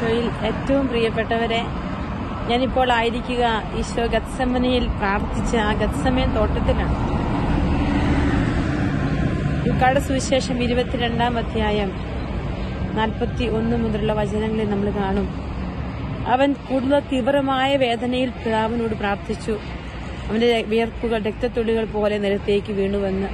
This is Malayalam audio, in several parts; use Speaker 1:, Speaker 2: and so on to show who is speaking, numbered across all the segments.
Speaker 1: ഈശോയിൽ ഏറ്റവും പ്രിയപ്പെട്ടവരെ ഞാനിപ്പോൾ ആയിരിക്കുക ഈശോ ഗത്സമനിയിൽ പ്രാർത്ഥിച്ച ആ ഗത്സമയൻ തോട്ടത്തിലാണ് യുക്കാട് സുവിശേഷം ഇരുപത്തിരണ്ടാം അധ്യായം നാൽപ്പത്തി ഒന്ന് മുതലുള്ള വചനങ്ങളിൽ നമ്മൾ കാണും അവൻ കൂടുതൽ തീവ്രമായ വേദനയിൽ പിതാവിനോട് പ്രാർത്ഥിച്ചു അവന്റെ വിയർപ്പുകൾ രക്തത്തുള്ളികൾ പോലെ നിലത്തേക്ക് വീണുവെന്ന്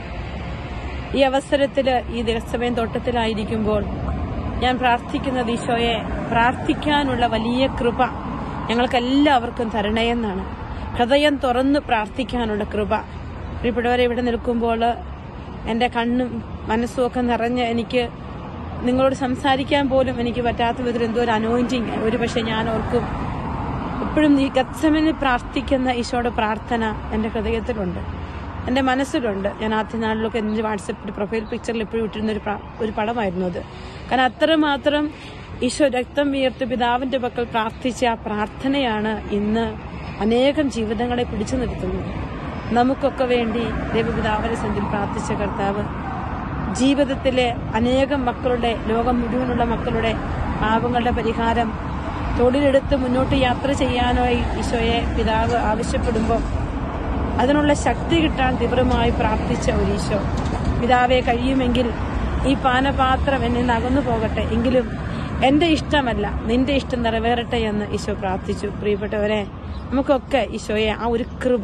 Speaker 1: ഈ അവസരത്തിൽ ഈ ദിവസമയം തോട്ടത്തിലായിരിക്കുമ്പോൾ ഞാൻ പ്രാർത്ഥിക്കുന്നത് ഈശോയെ പ്രാർത്ഥിക്കാനുള്ള വലിയ കൃപ ഞങ്ങൾക്കെല്ലാവർക്കും തരണയെന്നാണ് ഹൃദയം തുറന്ന് പ്രാർത്ഥിക്കാനുള്ള കൃപ പ്രിയപ്പെട്ടവരെ ഇവിടെ നിൽക്കുമ്പോൾ എൻ്റെ കണ്ണും മനസ്സും ഒക്കെ നിറഞ്ഞ് എനിക്ക് നിങ്ങളോട് സംസാരിക്കാൻ പോലും എനിക്ക് പറ്റാത്ത വിധത്തിൽ എന്തോ ഒരു അനോയിന്റിങ് ഒരു പക്ഷെ ഞാൻ ഓർക്കും എപ്പോഴും ഈ ഗത്സമനിൽ പ്രാർത്ഥിക്കുന്ന ഈശോയുടെ പ്രാർത്ഥന എൻ്റെ ഹൃദയത്തിലുണ്ട് എൻ്റെ മനസ്സിലുണ്ട് ഞാൻ ആദ്യ നാളിലൊക്കെ എൻ്റെ വാട്സപ്പിൽ പ്രൊഫൈൽ പിക്ചറിൽ എപ്പോഴും ഇട്ടിരുന്ന ഒരു പ്ര- ഒരു പടമായിരുന്നു അത് കാരണം അത്രമാത്രം ഈശോ രക്തം വീർത്ത് പിതാവിന്റെ പക്കൽ പ്രാർത്ഥിച്ച ആ പ്രാർത്ഥനയാണ് ഇന്ന് അനേകം ജീവിതങ്ങളെ പിടിച്ചു നിർത്തുന്നത് നമുക്കൊക്കെ വേണ്ടി ദൈവപിതാവിന്റെ സന്ധിയിൽ പ്രാർത്ഥിച്ച കർത്താവ് ജീവിതത്തിലെ അനേകം മക്കളുടെ ലോകം മുഴുവനുള്ള മക്കളുടെ പാപങ്ങളുടെ പരിഹാരം തൊഴിലെടുത്ത് മുന്നോട്ട് യാത്ര ചെയ്യാനായി ഈശോയെ പിതാവ് ആവശ്യപ്പെടുമ്പോൾ അതിനുള്ള ശക്തി കിട്ടാൻ തീവ്രമായി പ്രാർത്ഥിച്ച ഒരു ഈശോ പിതാവെ കഴിയുമെങ്കിൽ ഈ പാനപാത്രം എന്നിൽ നിന്ന് അകന്നു പോകട്ടെ എങ്കിലും എന്റെ ഇഷ്ടമല്ല നിന്റെ ഇഷ്ടം നിറവേറട്ടെ എന്ന് ഈശോ പ്രാർത്ഥിച്ചു പ്രിയപ്പെട്ടവരെ നമുക്കൊക്കെ ഈശോയെ ആ ഒരു കൃപ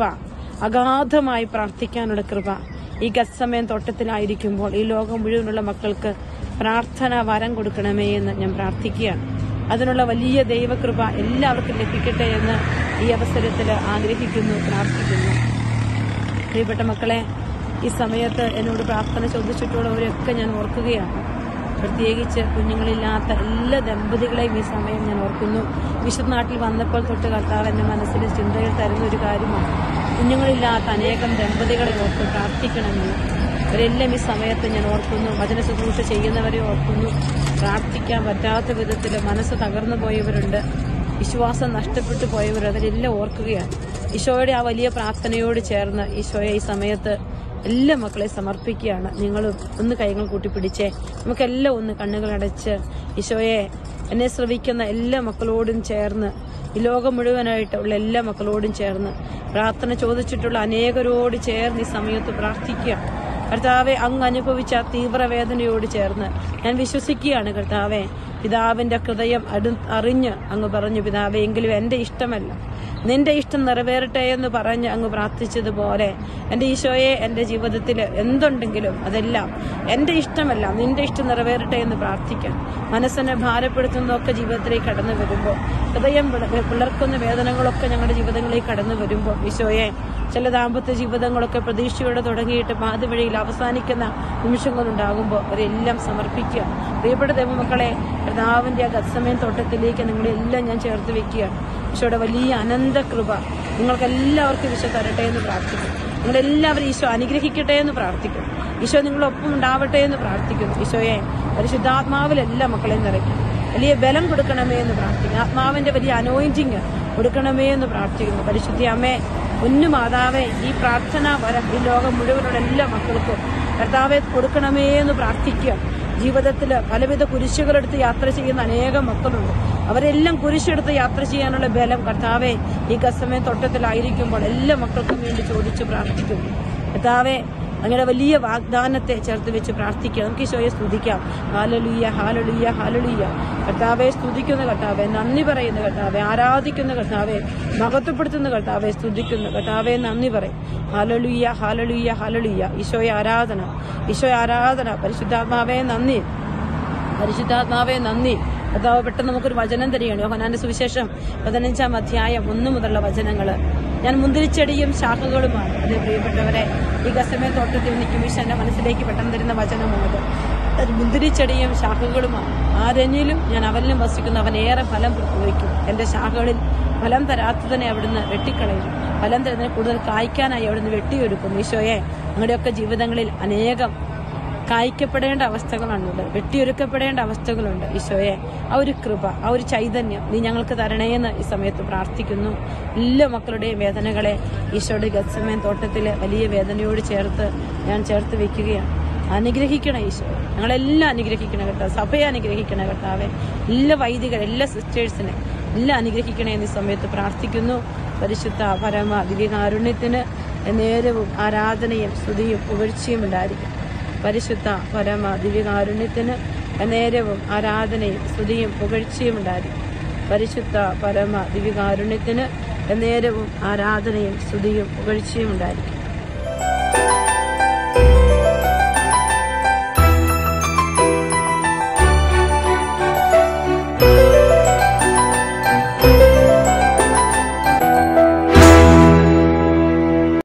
Speaker 1: അഗാധമായി പ്രാർത്ഥിക്കാനുള്ള കൃപ ഈ ഗത്സമയം തോട്ടത്തിലായിരിക്കുമ്പോൾ ഈ ലോകം മുഴുവനുള്ള മക്കൾക്ക് പ്രാർത്ഥന വരം കൊടുക്കണമേ എന്ന് ഞാൻ പ്രാർത്ഥിക്കുകയാണ് അതിനുള്ള വലിയ ദൈവകൃപ എല്ലാവർക്കും ലഭിക്കട്ടെ എന്ന് ഈ അവസരത്തിൽ ആഗ്രഹിക്കുന്നു പ്രാർത്ഥിക്കുന്നു പ്രിയപ്പെട്ട മക്കളെ ഈ സമയത്ത് എന്നോട് പ്രാർത്ഥന ചോദിച്ചിട്ടുള്ളവരെയൊക്കെ ഞാൻ ഓർക്കുകയാണ് പ്രത്യേകിച്ച് കുഞ്ഞുങ്ങളില്ലാത്ത എല്ലാ ദമ്പതികളെയും ഈ സമയം ഞാൻ ഓർക്കുന്നു വിശുദ്ധ നാട്ടിൽ വന്നപ്പോൾ തൊട്ട് കർത്താവ് എന്റെ മനസ്സിൽ ചിന്തയിൽ തരുന്ന ഒരു കാര്യമാണ് കുഞ്ഞുങ്ങളില്ലാത്ത അനേകം ദമ്പതികളെ ഓർത്ത് പ്രാർത്ഥിക്കണമെന്ന് അവരെല്ലാം ഈ സമയത്ത് ഞാൻ ഓർക്കുന്നു വചന ശുശ്രൂഷ ചെയ്യുന്നവരെ ഓർക്കുന്നു പ്രാർത്ഥിക്കാൻ പറ്റാത്ത വിധത്തിൽ മനസ്സ് തകർന്നു പോയവരുണ്ട് വിശ്വാസം നഷ്ടപ്പെട്ടു പോയവർ അവരെല്ലാം ഓർക്കുകയാണ് ഈശോയുടെ ആ വലിയ പ്രാർത്ഥനയോട് ചേർന്ന് ഈശോയെ ഈ സമയത്ത് എല്ലാ മക്കളെ സമർപ്പിക്കുകയാണ് നിങ്ങളും ഒന്ന് കൈകൾ കൂട്ടിപ്പിടിച്ചേ നമുക്കെല്ലാം ഒന്ന് കണ്ണുകൾ അടച്ച് ഈശോയെ എന്നെ ശ്രവിക്കുന്ന എല്ലാ മക്കളോടും ചേർന്ന് ഈ ലോകം മുഴുവനായിട്ടുള്ള എല്ലാ മക്കളോടും ചേർന്ന് പ്രാർത്ഥന ചോദിച്ചിട്ടുള്ള അനേകരോട് ചേർന്ന് ഈ സമയത്ത് പ്രാർത്ഥിക്കുക കർത്താവെ അങ്ങ് അനുഭവിച്ച ആ തീവ്രവേദനയോട് ചേർന്ന് ഞാൻ വിശ്വസിക്കുകയാണ് കർത്താവെ പിതാവിന്റെ ഹൃദയം അടു അറിഞ്ഞ് അങ്ങ് പറഞ്ഞു പിതാവെ എങ്കിലും എന്റെ ഇഷ്ടമല്ല നിന്റെ ഇഷ്ടം നിറവേറട്ടെ എന്ന് പറഞ്ഞ് അങ്ങ് പ്രാർത്ഥിച്ചതുപോലെ എന്റെ ഈശോയെ എന്റെ ജീവിതത്തിൽ എന്തുണ്ടെങ്കിലും അതെല്ലാം എന്റെ ഇഷ്ടമല്ല നിന്റെ ഇഷ്ടം നിറവേറട്ടെ എന്ന് പ്രാർത്ഥിക്കാം മനസ്സിനെ ഭാരപ്പെടുത്തുന്നതൊക്കെ ജീവിതത്തിലേക്ക് കടന്നു വരുമ്പോൾ ഹൃദയം പിള- പിളർക്കുന്ന വേദനകളൊക്കെ ഞങ്ങളുടെ ജീവിതങ്ങളിലേക്ക് കടന്നു വരുമ്പോൾ ഈശോയെ ചില ദാമ്പത്യ ജീവിതങ്ങളൊക്കെ പ്രതീക്ഷയോടെ തുടങ്ങിയിട്ട് പാതിവഴിയിൽ അവസാനിക്കുന്ന നിമിഷങ്ങളുണ്ടാകുമ്പോൾ അവരെല്ലാം സമർപ്പിക്കുക പ്രിയപ്പെട്ട ദൈവമക്കളെ കർത്താവിന്റെ ആ ഗത്സമയം തോട്ടത്തിലേക്ക് നിങ്ങളെല്ലാം ഞാൻ ചേർത്ത് വെക്കുക ഈശോയുടെ വലിയ അനന്ത കൃപ നിങ്ങൾക്ക് എല്ലാവർക്കും ഈശോ തരട്ടെ എന്ന് പ്രാർത്ഥിക്കും നിങ്ങളെല്ലാവരും ഈശോ അനുഗ്രഹിക്കട്ടെ എന്ന് പ്രാർത്ഥിക്കും ഈശോ നിങ്ങളൊപ്പം ഉണ്ടാവട്ടെ എന്ന് പ്രാർത്ഥിക്കുന്നു ഈശോയെ പരിശുദ്ധാത്മാവിൽ എല്ലാ മക്കളെയും നിറയ്ക്കും വലിയ ബലം കൊടുക്കണമേ എന്ന് പ്രാർത്ഥിക്കുന്നു ആത്മാവിന്റെ വലിയ അനോയിന്റിങ് കൊടുക്കണമേ എന്ന് പ്രാർത്ഥിക്കുന്നു പരിശുദ്ധ അമ്മേ പൊന്നു മാതാവേ ഈ പ്രാർത്ഥന വരം ഈ ലോകം മുഴുവനുള്ള എല്ലാ മക്കൾക്കും കർത്താവെ കൊടുക്കണമേ എന്ന് പ്രാർത്ഥിക്കുക ജീവിതത്തിൽ പലവിധ കുരിശുകളെടുത്ത് യാത്ര ചെയ്യുന്ന അനേകം മക്കളുണ്ട് അവരെല്ലാം കുരിശെടുത്ത് യാത്ര ചെയ്യാനുള്ള ബലം കർത്താവെ ഈ കസമയം തൊട്ടത്തിലായിരിക്കുമ്പോൾ എല്ലാ മക്കൾക്കും വേണ്ടി ചോദിച്ച് പ്രാർത്ഥിക്കുന്നു കർത്താവെ അങ്ങനെ വലിയ വാഗ്ദാനത്തെ ചേർത്ത് വെച്ച് പ്രാർത്ഥിക്കുക നമുക്ക് ഈശോയെ സ്തുതിക്കാം ഹാലലുയ്യ ഹാലലുയ്യ ഹാലലുയ്യ കർത്താവെ സ്തുതിക്കുന്ന കർത്താവെ നന്ദി പറയുന്ന കർത്താവെ ആരാധിക്കുന്ന കർത്താവെ മഹത്വപ്പെടുത്തുന്ന കർത്താവെ സ്തുതിക്കുന്ന കർത്താവെ നന്ദി പറയും ഹാലലുയ്യ ഹാലലുയ്യ ഹാലലുയ്യ ഈശോയെ ആരാധന ഈശോയെ ആരാധന പരിശുദ്ധാത്മാവെ നന്ദി പരിശുദ്ധാത്മാവെ നന്ദി കർത്താവ് പെട്ടെന്ന് നമുക്കൊരു വചനം തരികയാണ് യോഹനാന്റെ സുവിശേഷം പതിനഞ്ചാം അധ്യായം ഒന്നു മുതലുള്ള വചനങ്ങള് ഞാൻ മുന്തിരിച്ചെടിയും ശാഖകളുമാണ് അതേ പ്രിയപ്പെട്ടവരെ ഈ ഗസമയ തോട്ടത്തിൽ നിൽക്കും ഈശോ എന്റെ മനസ്സിലേക്ക് പെട്ടെന്ന് തരുന്ന വചനമാണത് അത് മുന്തിരിച്ചെടിയും ശാഖകളുമാണ് ആരെന്നിലും ഞാൻ അവനിലും വസിക്കുന്ന അവൻ ഏറെ ഫലം പുറപ്പെടുവിക്കും എന്റെ ശാഖകളിൽ ഫലം തരാത്തതിനെ അവിടുന്ന് വെട്ടിക്കളയും ഫലം തരുന്നതിനെ കൂടുതൽ കായ്ക്കാനായി അവിടുന്ന് വെട്ടിയൊരുക്കും ഈശോയെ നിങ്ങളുടെയൊക്കെ ജീവിതങ്ങളിൽ അനേകം കായ്ക്കപ്പെടേണ്ട അവസ്ഥകളാണുള്ളത് വെട്ടിയൊരുക്കപ്പെടേണ്ട അവസ്ഥകളുണ്ട് ഈശോയെ ആ ഒരു കൃപ ആ ഒരു ചൈതന്യം നീ ഞങ്ങൾക്ക് തരണേന്ന് ഈ സമയത്ത് പ്രാർത്ഥിക്കുന്നു എല്ലാ മക്കളുടെയും വേദനകളെ ഈശോയുടെ ഗത്സമയം തോട്ടത്തിലെ വലിയ വേദനയോട് ചേർത്ത് ഞാൻ ചേർത്ത് വെക്കുകയാണ് അനുഗ്രഹിക്കണം ഈശോ ഞങ്ങളെല്ലാം അനുഗ്രഹിക്കണം കേട്ടോ സഭയെ അനുഗ്രഹിക്കണം കർത്താവെ എല്ലാ വൈദികർ എല്ലാ സിസ്റ്റേഴ്സിനെ എല്ലാം അനുഗ്രഹിക്കണേ എന്നീ സമയത്ത് പ്രാർത്ഥിക്കുന്നു പരിശുദ്ധ പരമ ദിവ്യകാരുണ്യത്തിന് നേരവും ആരാധനയും സ്തുതിയും പുകഴ്ചയും ഉണ്ടായിരിക്കും പരിശുദ്ധ പരമ ദിവ്യകാരുണ്യത്തിന് നേരവും ആരാധനയും സ്തുതിയും പുകഴ്ചയും ഉണ്ടായിരിക്കും പരിശുദ്ധ പരമ ദിവ്യകാരുണ്യത്തിന് നേരവും ആരാധനയും സ്തുതിയും പുകഴ്ചയും ഉണ്ടായിരിക്കും